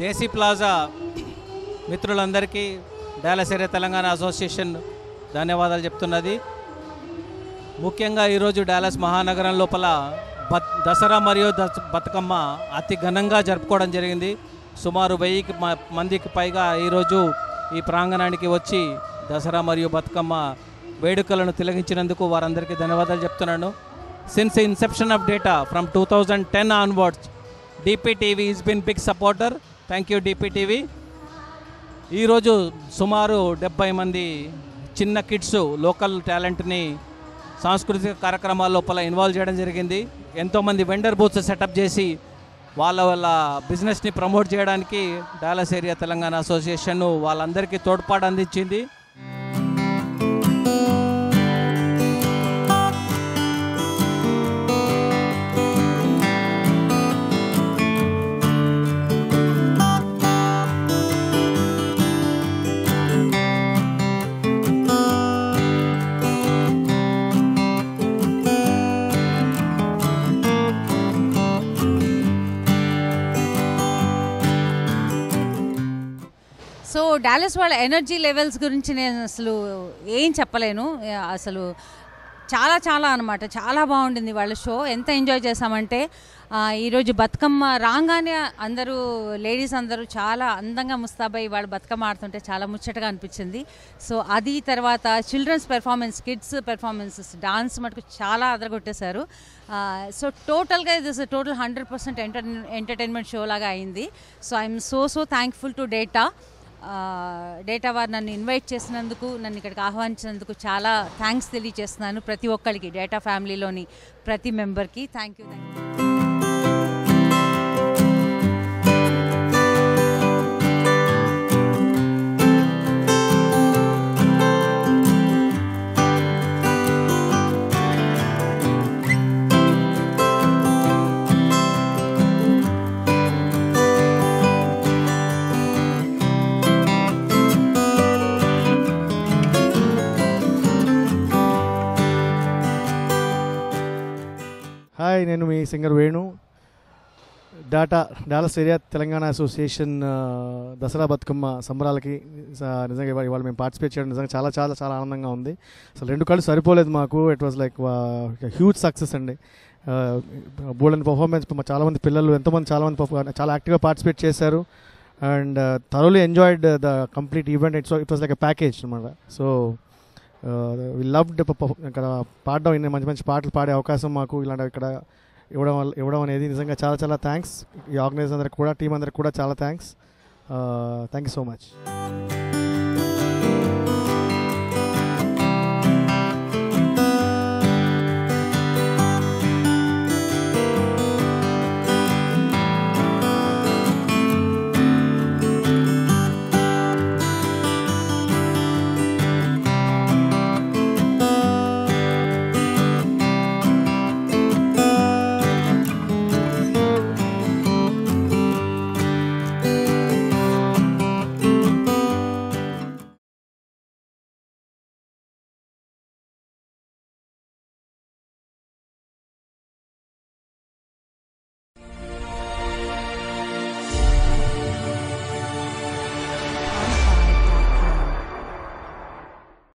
AC plaza మిత్రులందరికీ Dallas area Telangana association ధన్యవాదాలు చెప్తున్నది ముఖ్యంగా ఈరోజు డాలస్ మహానగరం లోపల బత్ దసరా మరియు దస్ బతుకమ్మ అతి ఘనంగా జరుపుకోవడం జరిగింది సుమారు వెయ్యికి మ- మందికి పైగా ఈరోజు ఈ ప్రాంగణానికి వచ్చి దసరా మరియు బతుకమ్మ వేడుకలను తిలగించినందుకు వారందరికీ ధన్యవాదాలు చెప్తున్నాను since inception of DATA from two thousand ten onwards DPTV is been big supporter thank you DPTV ఈరోజు సుమారు డెబ్బై మంది చిన్న కిడ్స్ లోకల్ టాలెంట్ని సాంస్కృతిక కార్యక్రమాల లోపల ఇన్వాల్వ్ చేయడం జరిగింది ఎంతోమంది వెండర్ బూత్స్ సెటప్ చేసి వాళ్ళ వాళ్ళ బిజినెస్ని ప్రమోట్ చేయడానికి డాలస్ ఏరియా తెలంగాణ అసోసియేషన్ వాళ్ళందరికీ తోడ్పాటు అందించింది సో డాలస్ వాళ్ళ ఎనర్జీ లెవెల్స్ గురించి నేను అసలు ఏం చెప్పలేను ఏ- అసలు చాలా చాలా అనమాట చాలా బాగుండింది వాళ్ళ షో ఎంత ఎంజాయ్ చేసామంటే ఆ, ఈరోజు బతుకమ్మ రాగానే అందరూ లేడీస్ అందరూ చాలా అందంగా ముస్తాబై వాళ్ళు బతుకమ్మ ఆడుతుంటే చాలా ముచ్చటగా అనిపించింది సో అది తర్వాత children's performance kids performances dance మటుకు చాలా అదరగొట్టేశారు సో టోటల్గా ఇది total hundred percent enter entertainment show లాగా అయింది so I'm so so thankful to DATA DATA వారు నన్ను ఇన్వైట్ చేసినందుకు నన్ను ఇక్కడికి ఆహ్వానించినందుకు చాలా థ్యాంక్స్ తెలియజేస్తున్నాను ప్రతి ఒక్కరికి డేటా ఫ్యామిలీలోని ప్రతి మెంబర్కి thank you thank you hi నేను మీ singer Venu DATA Dallas area Telangana association ఆ, దసరా బతుకమ్మ సంబరాలకి స- నిజంగా ఇవాళ ఇవాళ మేము పార్టిసిపేట్ చేయడం నిజంగా చాలా చాలా చాలా ఆనందంగా ఉంది అసలు రెండు కళ్ళు సరిపోలేదు మాకు it was like huge success అండి బోల్డెన్ పర్ఫార్మెన్స్ చాలామంది పిల్లలు ఎంతోమంది చాలామంది perform- చాలా యాక్టివ్గా పార్టిసిపేట్ చేశారు and thoroughly enjoyed the complete event it's it was like a package అనమాట సో వి లవ్డ్ ఇక్కడ పాడడం ఇన్ని మంచి మంచి పాటలు పాడే అవకాశం మాకు ఇలాంటి ఇక్కడ ఇవ్వడం వల్ల ఇవ్వడం అనేది నిజంగా చాలా చాలా థ్యాంక్స్ ఈ ఆర్గనైజర్ అందరికి కూడా టీం అందరికి కూడా చాలా thanks thank you so much